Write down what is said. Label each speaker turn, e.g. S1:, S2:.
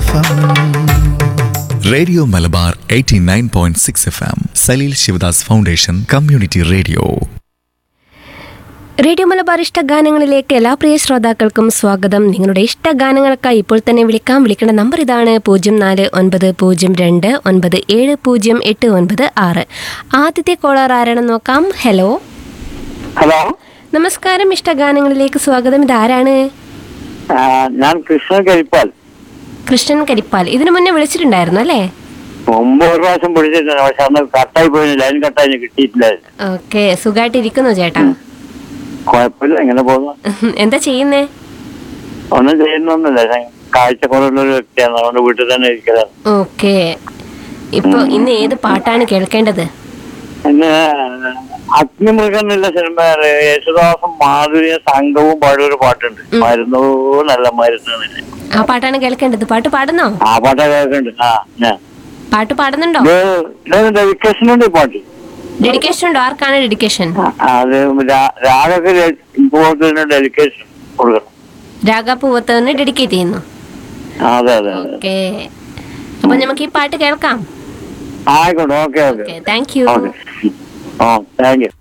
S1: F M
S2: radio Malabar 89.6 point six F M Saleel Sivadas foundation community radio
S3: radio Malabar ഇഷ്ട ഗാനങ്ങളിലേക്ക് എല്ലാ പ്രിയ ശ്രോതാക്കൾക്കും സ്വാഗതം നിങ്ങളുടെ ഇഷ്ട ഗാനങ്ങൾക്കായി ഇപ്പോൾ തന്നെ വിളിക്കാം വിളിക്കേണ്ട നമ്പർ ഇതാണ് പൂജ്യം നാല് ഒൻപത് പൂജ്യം രണ്ട് ഒൻപത് ഏഴ് പൂജ്യം എട്ട് ഒൻപത് ആറ് ആദ്യത്തെ കോളർ ആരാണെന്ന് നോക്കാം ഹലോ
S4: ഹലോ
S3: നമസ്കാരം ഇഷ്ട ഗാനങ്ങളിലേക്ക് സ്വാഗതം ഇതാരാണ്
S4: ആ, ഞാൻ കൃഷ്ണൻ കരിപ്പാൽ
S3: കൃഷ്ണൻ കരിപ്പാൽ ഇതിനു മുന്നേ വിളിച്ചിട്ടുണ്ടായിരുന്നു അല്ലേ
S4: മുമ്പ് ഒരു പ്രാവശ്യം പിടിച്ചിട്ടുണ്ട് പക്ഷെ അന്ന് കട്ടായി പോയി ലൈൻ കട്ടായി കിട്ടിയിട്ടില്ല
S3: ഓക്കെ സുഖമായിട്ടിരിക്കുന്നു ചേട്ടാ
S4: കുഴപ്പമില്ല എങ്ങനെ പോകുന്നു
S3: എന്താ ചെയ്യുന്നേ
S4: ഒന്നും ചെയ്യുന്നൊന്നുമില്ല ഞാൻ കാഴ്ചക്കുറവുള്ള ഒരു വ്യക്തിയാണ് അതുകൊണ്ട് വീട്ടിൽ തന്നെ ഇരിക്കുന്നത്
S3: ഓക്കെ ഇപ്പൊ ഇന്ന് ഏത് പാട്ടാണ് കേൾക്കേണ്ടത്
S4: പിന്നെ അഗ്നിമൃഗം എന്നുള്ള സിനിമ യേശുദാസും മാധുരിയ സംഘവും പാടിയൊരു പാട്ടുണ്ട് മരുന്നോ നല്ല മരുന്ന്
S3: ആ പാട്ടാണ് കേൾക്കേണ്ടത് പാട്ട് പാടുന്നോ
S4: ആ പാട്ട കേൾക്കുന്നുണ്ട് ആ ഞാൻ
S3: പാട്ട് പാടുന്നുണ്ടോ
S4: ഡെഡിക്കേഷൻ ഉണ്ട് ഈ പാട്ട്
S3: ഡെഡിക്കേഷൻ ഉണ്ടോ ആർക്കാണ് ഡെഡിക്കേഷൻ
S4: ആ, അത് രാ- രാഗക്ക് ഇമ്പോർട്ടന്റ് ഡെഡിക്കേഷൻ കൊടുക്കണം
S3: രാഗ പൂവത്തതിന് ഡെഡിക്കേറ്റ് ചെയ്യുന്നു
S4: ആ, അതെ അതെ അതെ
S3: ഓക്കെ അപ്പൊ നമുക്ക് ഈ പാട്ട് കേൾക്കാം
S4: ആയിക്കോട്ടെ okay okay
S3: okay thank you
S4: okay ആ താങ്ക് യു